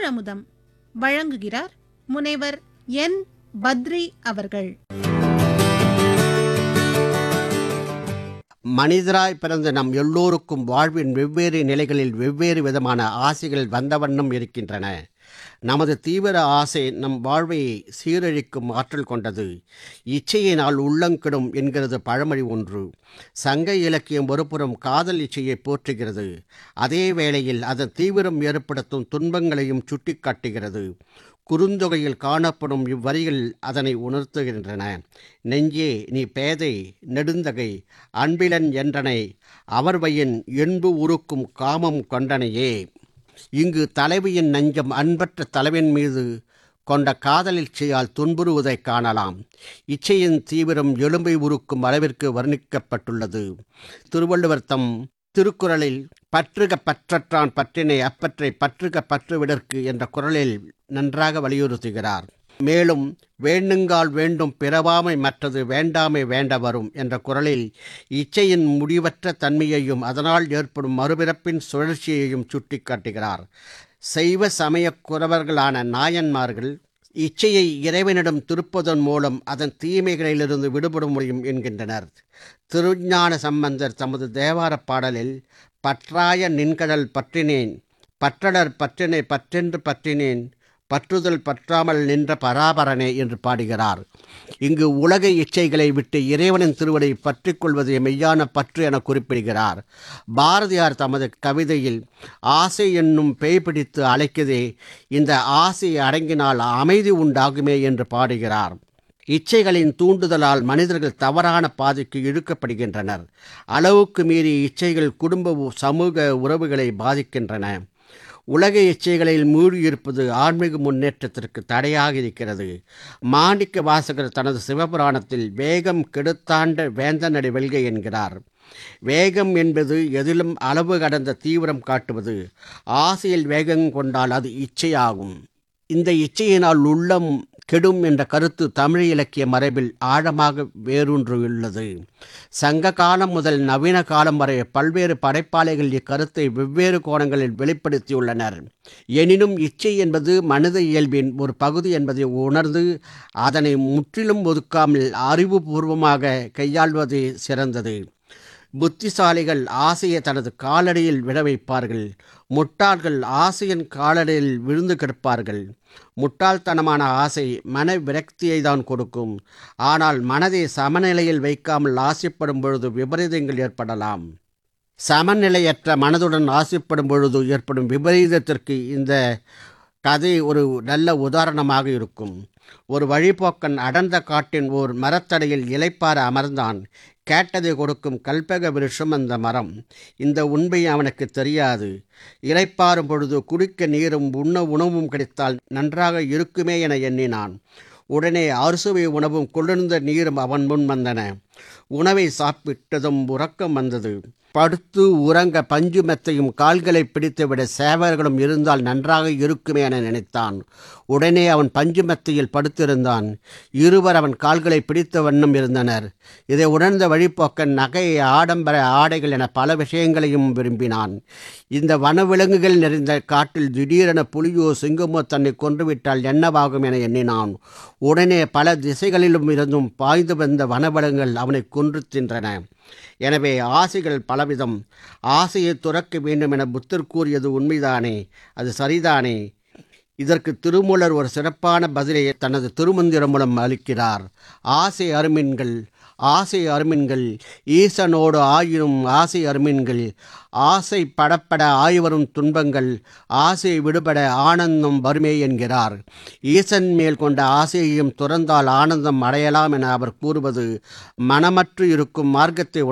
தமிழமுதம் வழங்குகிறார் முனைவர் என் பத்ரி அவர்கள் மனிதராய் பிறந்த நம் எல்லோருக்கும் வாழ்வின் வெவ்வேறு நிலைகளில் வெவ்வேறு விதமான ஆசைகள் வந்த வண்ணம் இருக்கின்றன நமது தீவிர ஆசை நம் வாழ்வை சீரழிக்கும் ஆற்றல் கொண்டது இச்சையினால் உள்ளங்கிடும் என்கிறது பழமொழி ஒன்று சங்க இலக்கியம் ஒருபுறம் காதல் இச்சையை போற்றுகிறது அதே வேளையில் அதன் தீவிரம் ஏற்படுத்தும் துன்பங்களையும் சுட்டிக்காட்டுகிறது குறுந்தொகையில் காணப்படும் இவ்வரிகள் அதனை உணர்த்துகின்றன நெஞ்சே நீ பேதை நெடுந்தகை அன்பிலன் என்றனை அவர்வையின் என்பு உருக்கும் காமம் கொண்டனையே இங்கு தலைவியின் நஞ்சம் அன்பற்ற தலைவன் மீது கொண்ட காதலிச்சையால் துன்புறுவதைக் காணலாம் இச்சையின் தீவிரம் எலும்பை உருக்கும் அளவிற்கு வர்ணிக்கப்பட்டுள்ளது திருவள்ளுவர் தம் திருக்குறளில் பற்றுக பற்றற்றான் பற்றினை அப்பற்றை பற்றுக பற்றுவிடற்கு என்ற குரலில் நன்றாக வலியுறுத்துகிறார் மேலும் வேண்டுங்கால் வேண்டும் பிறவாமை மற்றது வேண்டாமை வேண்ட வரும் என்ற குரலில் இச்சையின் முடிவற்ற தன்மையையும் அதனால் ஏற்படும் மறுபிறப்பின் சுழற்சியையும் சுட்டிக்காட்டுகிறார் சைவ சமயக் குறவர்களான நாயன்மார்கள் இச்சையை இறைவனிடம் திருப்பதன் மூலம் அதன் தீமைகளிலிருந்து விடுபட முடியும் என்கின்றனர் திருஞான சம்பந்தர் தமது தேவாரப் பாடலில் பற்றாய நின்கடல் பற்றினேன் பற்றடர் பற்றினை பற்றென்று பற்றினேன் பற்றுதல் பற்றாமல் நின்ற பராபரனே என்று பாடுகிறார் இங்கு உலக இச்சைகளை விட்டு இறைவனின் திருவடை பற்றி கொள்வதை மெய்யான பற்று என குறிப்பிடுகிறார் பாரதியார் தமது கவிதையில் ஆசை என்னும் பேய் பிடித்து அழைக்கதே இந்த ஆசை அடங்கினால் அமைதி உண்டாகுமே என்று பாடுகிறார் இச்சைகளின் தூண்டுதலால் மனிதர்கள் தவறான பாதைக்கு இழுக்கப்படுகின்றனர் அளவுக்கு மீறி இச்சைகள் குடும்ப சமூக உறவுகளை பாதிக்கின்றன உலக இச்சைகளில் மூழ்கியிருப்பது ஆன்மீக முன்னேற்றத்திற்கு தடையாக இருக்கிறது மாணிக்க வாசகர் தனது சிவபுராணத்தில் வேகம் கெடுத்தாண்ட வேந்தனடி வெல்கை என்கிறார் வேகம் என்பது எதிலும் அளவு கடந்த தீவிரம் காட்டுவது ஆசையில் வேகம் கொண்டால் அது இச்சையாகும் இந்த இச்சையினால் உள்ளம் கெடும் என்ற கருத்து தமிழ் இலக்கிய மரபில் ஆழமாக வேரூன்றியுள்ளது சங்க காலம் முதல் நவீன காலம் வரை பல்வேறு படைப்பாளிகள் இக்கருத்தை வெவ்வேறு கோணங்களில் வெளிப்படுத்தியுள்ளனர் எனினும் இச்சை என்பது மனித இயல்பின் ஒரு பகுதி என்பதை உணர்ந்து அதனை முற்றிலும் ஒதுக்காமல் அறிவுபூர்வமாக கையாள்வது சிறந்தது புத்திசாலிகள் ஆசையை தனது காலடியில் விட வைப்பார்கள் முட்டாள்கள் ஆசையின் காலடியில் விழுந்து கிடப்பார்கள் முட்டாள்தனமான ஆசை மன விரக்தியை தான் கொடுக்கும் ஆனால் மனதை சமநிலையில் வைக்காமல் ஆசைப்படும் பொழுது விபரீதங்கள் ஏற்படலாம் சமநிலையற்ற மனதுடன் ஆசைப்படும் பொழுது ஏற்படும் விபரீதத்திற்கு இந்த கதை ஒரு நல்ல உதாரணமாக இருக்கும் ஒரு வழிபோக்கன் அடர்ந்த காட்டின் ஓர் மரத்தடையில் இலைப்பார அமர்ந்தான் கேட்டதை கொடுக்கும் கல்பக விருஷம் அந்த மரம் இந்த உண்மை அவனுக்கு தெரியாது இலைப்பாரும் பொழுது குடிக்க நீரும் உண்ண உணவும் கிடைத்தால் நன்றாக இருக்குமே என எண்ணினான் உடனே அறுசுவை உணவும் குளிர்ந்த நீரும் அவன் முன் வந்தன உணவை சாப்பிட்டதும் உறக்கம் வந்தது படுத்து உறங்க பஞ்சு மெத்தையும் கால்களை பிடித்துவிட சேவர்களும் இருந்தால் நன்றாக இருக்குமே என நினைத்தான் உடனே அவன் பஞ்சு மெத்தையில் படுத்திருந்தான் இருவர் அவன் கால்களை பிடித்த வண்ணம் இருந்தனர் இதை உணர்ந்த வழிப்போக்கன் நகை ஆடம்பர ஆடைகள் என பல விஷயங்களையும் விரும்பினான் இந்த வனவிலங்குகள் நிறைந்த காட்டில் திடீரென புலியோ சிங்கமோ தன்னை கொன்றுவிட்டால் என்னவாகும் என எண்ணினான் உடனே பல திசைகளிலும் இருந்தும் பாய்ந்து வந்த வனவிலங்குகள் அவனை கொன்று தின்றன எனவே ஆசைகள் பலவிதம் ஆசையை துறக்க வேண்டும் என புத்தர் கூறியது உண்மைதானே அது சரிதானே இதற்கு திருமூலர் ஒரு சிறப்பான பதிலை தனது திருமந்திரம் மூலம் அளிக்கிறார் ஆசை அருமின்கள் ஆசை அருமின்கள் ஈசனோடு ஆயினும் ஆசை அருமின்கள் ஆசை படப்பட ஆய்வரும் துன்பங்கள் ஆசை விடுபட ஆனந்தம் வருமே என்கிறார் ஈசன் மேல் கொண்ட ஆசையையும் துறந்தால் ஆனந்தம் அடையலாம் என அவர் கூறுவது மனமற்று இருக்கும் மார்க்கத்தை